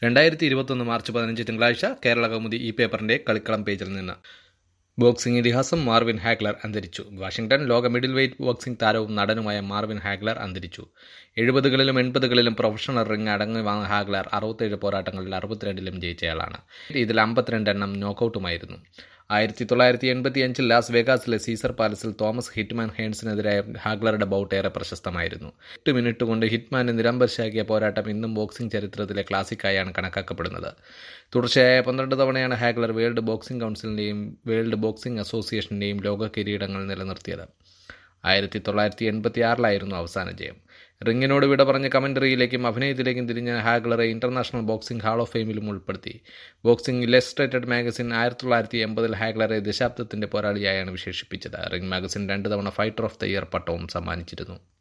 രണ്ടായിരത്തി ഇരുപത്തൊന്ന് മാർച്ച് പതിനഞ്ച് തിങ്കളാഴ്ച കേരള കൗമുദി ഈ പേപ്പറിന്റെ കളിക്കളം പേജിൽ നിന്ന് ബോക്സിംഗ് ഇതിഹാസം മാർവിൻ ഹാഗ്ലർ അന്തരിച്ചു വാഷിംഗ്ടൺ ലോക മിഡിൽ വെയ്റ്റ് ബോക്സിംഗ് താരവും നടനുമായ മാർവിൻ ഹാഗ്ലർ അന്തരിച്ചു എഴുപതുകളിലും എൺപതുകളിലും പ്രൊഫഷണൽ റിംഗ് അടങ്ങി വന്ന ഹാഗ്ലർ അറുപത്തേഴ് പോരാട്ടങ്ങളിൽ അറുപത്തിരണ്ടിലും ജയിച്ചയാളാണ് ഇതിൽ അമ്പത്തിരണ്ട് എണ്ണം നോക്കൌട്ടുമായിരുന്നു ആയിരത്തി തൊള്ളായിരത്തി എൺപത്തി അഞ്ചിൽ ലാസ് വേഗാസിലെ സീസർ പാലസിൽ തോമസ് ഹിറ്റ്മാൻ ഹേൺസിനെതിരായ ഹാഗ്ലറുടെ ബൗട്ട് ഏറെ പ്രശസ്തമായിരുന്നു എട്ട് മിനിറ്റ് കൊണ്ട് ഹിറ്റ്മാനെ നിരംബർശാക്കിയ പോരാട്ടം ഇന്നും ബോക്സിംഗ് ചരിത്രത്തിലെ ക്ലാസിക്കായാണ് കണക്കാക്കപ്പെടുന്നത് തുടർച്ചയായ പന്ത്രണ്ട് തവണയാണ് ഹാഗ്ലർ വേൾഡ് ബോക്സിംഗ് കൗൺസിലിന്റെയും വേൾഡ് ബോക്സിംഗ് അസോസിയേഷന്റെയും ലോക കിരീടങ്ങൾ നിലനിർത്തിയത് ആയിരത്തി തൊള്ളായിരത്തി എൺപത്തി ആറിലായിരുന്നു അവസാന ജയം റിങ്ങിനോട് വിട പറഞ്ഞ കമന്ററിയിലേക്കും അഭിനയത്തിലേക്കും തിരിഞ്ഞ ഹാഗ്ലറെ ഇന്റർനാഷണൽ ബോക്സിംഗ് ഹാൾ ഓഫ് ഫെയിമിലും ഉൾപ്പെടുത്തി ബോക്സിംഗ് ഇലസ്ട്രേറ്റഡ് മാഗസിൻ ആയിരത്തി തൊള്ളായിരത്തി എൺപതിൽ ഹാഗ്ലറെ ദശാബ്ദത്തിന്റെ പോരാളിയായാണ് വിശേഷിപ്പിച്ചത് റിംഗ് മാഗസിൻ രണ്ട് തവണ ഫൈറ്റർ ഓഫ് ദ ഇയർ പട്ടവും സമ്മാനിച്ചിരുന്നു